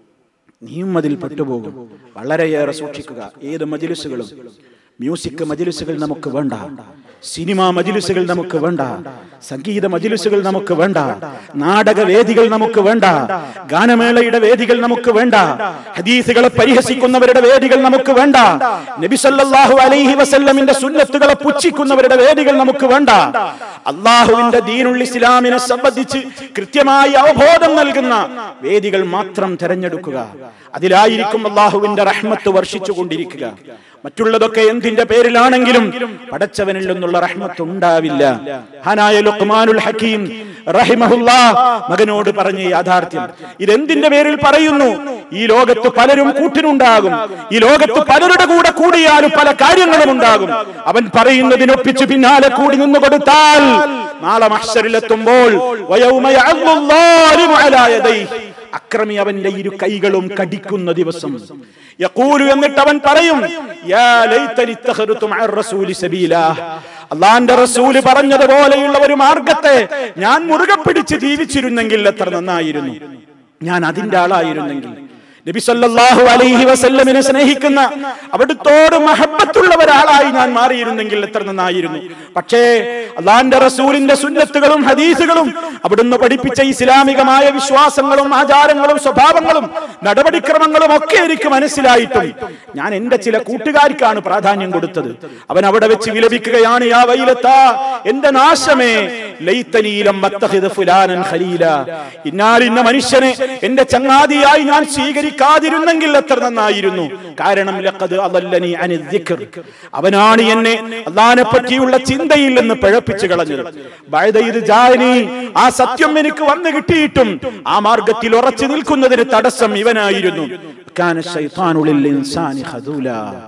നീയും അതിൽ പെട്ടുപോകും വളരെയേറെ സൂക്ഷിക്കുക ഏത് മജിലിസുകളും മ്യൂസിക് മജിലിസുകൾ നമുക്ക് വേണ്ട സിനിമാ മജിലിസുകൾ നമുക്ക് വേണ്ട സംഗീത മജിലിസുകൾ നമുക്ക് വേണ്ട നാടകവേദികൾ നമുക്ക് വേണ്ട ഗാനമേളയുടെ വേദികൾ നമുക്ക് വേണ്ട ഹദീസുകളെ പരിഹസിക്കുന്നവരുടെ വേദികൾ നമുക്ക് വേണ്ട നബി സല്ലല്ലാഹു അലൈഹി വസല്ലമിന്റെ സുന്നത്തുകളെ പുച്ഛിക്കുന്നവരുടെ വേദികൾ നമുക്ക് വേണ്ട അള്ളാഹുവിന്റെ ദീനുൽ ഇസ്ലാമിനെ സംബന്ധിച്ച് കൃത്യമായി അവബോധം നൽകുന്ന വേദികൾ മാത്രം തെരഞ്ഞെടുക്കുക അതിലായിരിക്കും അള്ളാഹുവിന്റെ റഹ്മത്ത് വർഷിച്ചു കൊണ്ടിരിക്കുക മറ്റുള്ളതൊക്കെ എന്തിന്റെ പേരിലാണെങ്കിലും പടച്ചവനിൽ നിന്നുള്ള റഹ്മത്ത് ഉണ്ടാവില്ല ഹാനായ ലുഖ്മാനുൽ ഹക്കീം റഹിമഹുല്ലാ മകനോട് പറഞ്ഞ യാഥാർത്ഥ്യം ഇതെന്തിന്റെ പേരിൽ പറയുന്നു ഈ ലോകത്ത് പലരും കൂട്ടിനുണ്ടാകും ഈ ലോകത്ത് പലരുടെ കൂടെ കൂടിയാലും പല കാര്യങ്ങളും ഉണ്ടാകും അവൻ പറയുന്നതിനൊപ്പിച്ച് പിന്നാലെ കൂടി നിന്നു കൊടുത്താൽ നാളെ മഹ്ശറിലെത്തുമ്പോൾ വയൗമ യഅ്ളുല്ലാലിമു അലാ യദൈഹി അക്രമി അവന്റെ ഇരു കൈകളും കടിക്കുന്ന ദിവസം യഖൂലു എന്നിട്ട് അവൻ പറയും യാ ലൈതനി ഇത്തഖദതു മഅർ റസൂലി സബീലാ അള്ളാന്റെ റസൂല് പറഞ്ഞതുപോലെയുള്ള ഒരു മാർഗത്തെ ഞാൻ മുറുകെ പിടിച്ച് ജീവിച്ചിരുന്നെങ്കിൽ എത്ര നന്നായിരുന്നു ഞാൻ അതിന്റെ ആളായിരുന്നെങ്കിൽ നബി സല്ലല്ലാഹു അലൈഹി വസല്ലമിനെ സ്നേഹിക്കുന്ന അവിടുത്തോട് മഹബത്തുള്ള ഒരാളായി ഞാൻ മാറിയിരുന്നെങ്കിൽ എത്ര നന്നായിരുന്നു പക്ഷേ അള്ളാന്റെ റസൂലിന്റെ സുന്നത്തുകളും ഹദീസുകളും അവിടുന്ന് പഠിപ്പിച്ച ഇസ്ലാമികമായ വിശ്വാസങ്ങളും ആചാരങ്ങളും സ്വഭാവങ്ങളും നടപടിക്രമങ്ങളും ഒക്കെ എനിക്ക് മനസ്സിലായിട്ടും ഞാൻ എന്റെ ചില കൂട്ടുകാർക്കാണ് പ്രാധാന്യം കൊടുത്തത് അവൻ അവിടെ വെച്ച് വിലപിക്കുകയാണ് യാ വൈലത്താ എന്റെ നാശമേ ലൈത്തനീലം മത്തഹിദ് ഫുലാനൻ ഖലീല ഇന്നാൽ ഇന്ന മനുഷ്യനെ എന്റെ ചങ്ങാതിയായി ഞാൻ സ്വീകരിക്കാതിരുന്നെങ്കിൽ എത്ര നന്നായിരുന്നു കാരണം ലഖദ് അദല്ലനി അനി ദിക്ർ അവനാണ് എന്നെ അള്ളാഹിനെ പറ്റിയുള്ള ചിന്തയിൽ നിന്ന് പിഴപ്പിച്ചു കളഞ്ഞത് ബഅദ ഇത് ജാനി ആ സത്യം എനിക്ക് വന്നു കിട്ടിയിട്ടും ആ മാർഗത്തിൽ ഉറച്ചു നിൽക്കുന്നതിന് തടസ്സം ഇവനായിരുന്നു കാന ശൈത്താനുൽ ഇൻസാനി ഖദൂല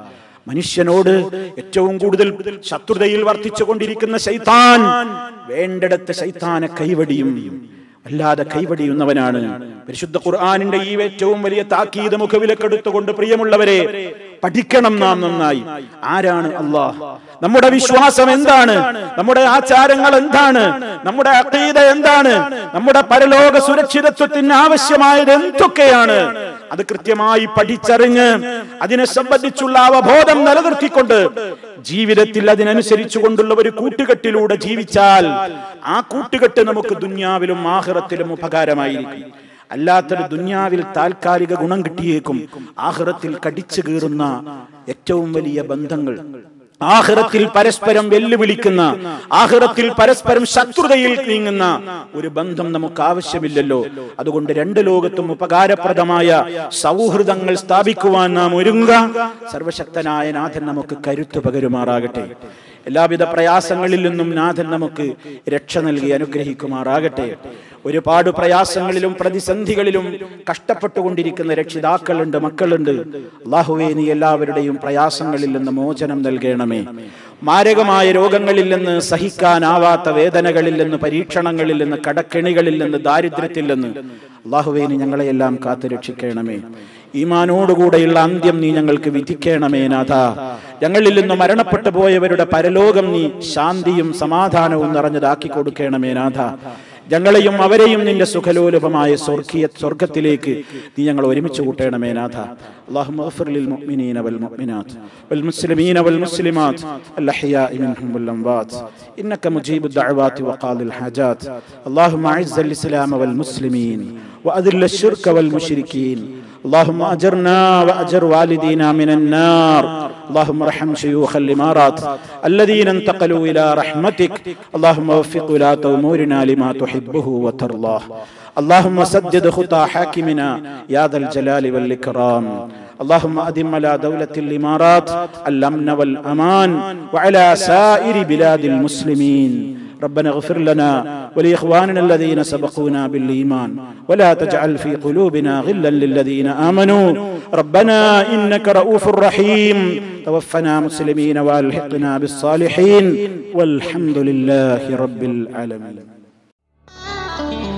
മനുഷ്യനോട് ഏറ്റവും കൂടുതൽ ശത്രുതയിൽ വർദ്ധിച്ചുകൊണ്ടിരിക്കുന്ന ശൈത്താൻ വേണ്ടിടത്ത് ശൈത്താനെ കൈവടിയും അല്ലാതെ കൈവടിയുന്നവനാണ് പരിശുദ്ധ ഖുർആാനിന്റെ ഈ ഏറ്റവും വലിയ താക്കീത് മുഖവിലക്കെടുത്തുകൊണ്ട് പ്രിയമുള്ളവരെ പഠിക്കണം നാം നന്നായി ആരാണ് അള്ളാഹ് നമ്മുടെ വിശ്വാസം എന്താണ് നമ്മുടെ ആചാരങ്ങൾ എന്താണ് നമ്മുടെ അഖീദ എന്താണ് നമ്മുടെ പരലോക സുരക്ഷിതത്വത്തിന് ആവശ്യമായത് എന്തൊക്കെയാണ് അത് കൃത്യമായി പഠിച്ചറിഞ്ഞ് അതിനെ സംബന്ധിച്ചുള്ള അവബോധം നിലനിർത്തിക്കൊണ്ട് ജീവിതത്തിൽ അതിനനുസരിച്ചുകൊണ്ടുള്ള ഒരു കൂട്ടുകെട്ടിലൂടെ ജീവിച്ചാൽ ആ കൂട്ടുകെട്ട് നമുക്ക് ദുന്യാവിലും ആഹ്റത്തിലും ഉപകാരമായിരിക്കും അല്ലാത്തൊരു ദുന്യാവിൽ താൽക്കാലിക ഗുണം കിട്ടിയേക്കും ആഹ്റത്തിൽ കടിച്ചു കീറുന്ന ഏറ്റവും വലിയ ബന്ധങ്ങൾ ആഹ്റത്തിൽ പരസ്പരം വെല്ലുവിളിക്കുന്ന ആഹ്റത്തിൽ പരസ്പരം ശത്രുതയിൽ നീങ്ങുന്ന ഒരു ബന്ധം നമുക്ക് ആവശ്യമില്ലല്ലോ അതുകൊണ്ട് രണ്ട് ലോകത്തും ഉപകാരപ്രദമായ സൗഹൃദങ്ങൾ സ്ഥാപിക്കുവാൻ നാം ഒരുങ്ങുക സർവശക്തനായ നാഥൻ നമുക്ക് കരുത്തു പകരുമാറാകട്ടെ എല്ലാവിധ പ്രയാസങ്ങളിൽ നിന്നും നാഥൻ നമുക്ക് രക്ഷ നൽകി അനുഗ്രഹിക്കുമാറാകട്ടെ ഒരുപാട് പ്രയാസങ്ങളിലും പ്രതിസന്ധികളിലും കഷ്ടപ്പെട്ടുകൊണ്ടിരിക്കുന്ന രക്ഷിതാക്കളുണ്ട് മക്കളുണ്ട് അള്ളാഹുവേ നീ എല്ലാവരുടെയും പ്രയാസങ്ങളിൽ നിന്ന് മോചനം നൽകണമേ മാരകമായ രോഗങ്ങളിൽ നിന്ന് സഹിക്കാനാവാത്ത വേദനകളിൽ നിന്ന് പരീക്ഷണങ്ങളിൽ നിന്ന് കടക്കെണികളിൽ നിന്ന് ദാരിദ്ര്യത്തിൽ നിന്ന് അള്ളാഹുവേ നീ ഞങ്ങളെയെല്ലാം കാത്തു രക്ഷിക്കണമേ ഈമാനോടുകൂടെയുള്ള അന്ത്യം നീ ഞങ്ങൾക്ക് വിധിക്കണമേ നാഥ ഞങ്ങളിൽ നിന്ന് മരണപ്പെട്ടു പോയവരുടെ പരലോകം നീ ശാന്തിയും സമാധാനവും നിറഞ്ഞതാക്കി കൊടുക്കണമേ നാഥ ഞങ്ങളെയും അവരെയും നിന്റെ സുഖലോലുപമായ സ്വർഗീയ സ്വർഗത്തിലേക്ക് നീ ഞങ്ങൾ ഒരുമിച്ച് കൂട്ടണമേ നാഥ اللهم اغفر للمؤمنين والمؤمنات والمسلمين والمسلمات الأحياء منهم والأموات إنك مجيب الدعوات وقاضي الحاجات اللهم أعز الإسلام والمسلمين وأذل الشرك والمشركين اللهم أجرنا وأجر والدينا من النار اللهم ارحم شيوخ الإمارات الذين انتقلوا إلى رحمتك اللهم وفق ولاة أمورنا لما تحبه وترضاه اللهم سدد خطى حاكمنا يا ذا الجلال والإكرام اللهم أدم على دولة الإمارات الأمن والأمان وعلى سائر بلاد المسلمين ربنا اغفر لنا ولإخواننا الذين سبقونا بالإيمان ولا تجعل في قلوبنا غلا للذين آمنوا ربنا إنك رؤوف رحيم توفنا مسلمين والحقنا بالصالحين والحمد لله رب العالمين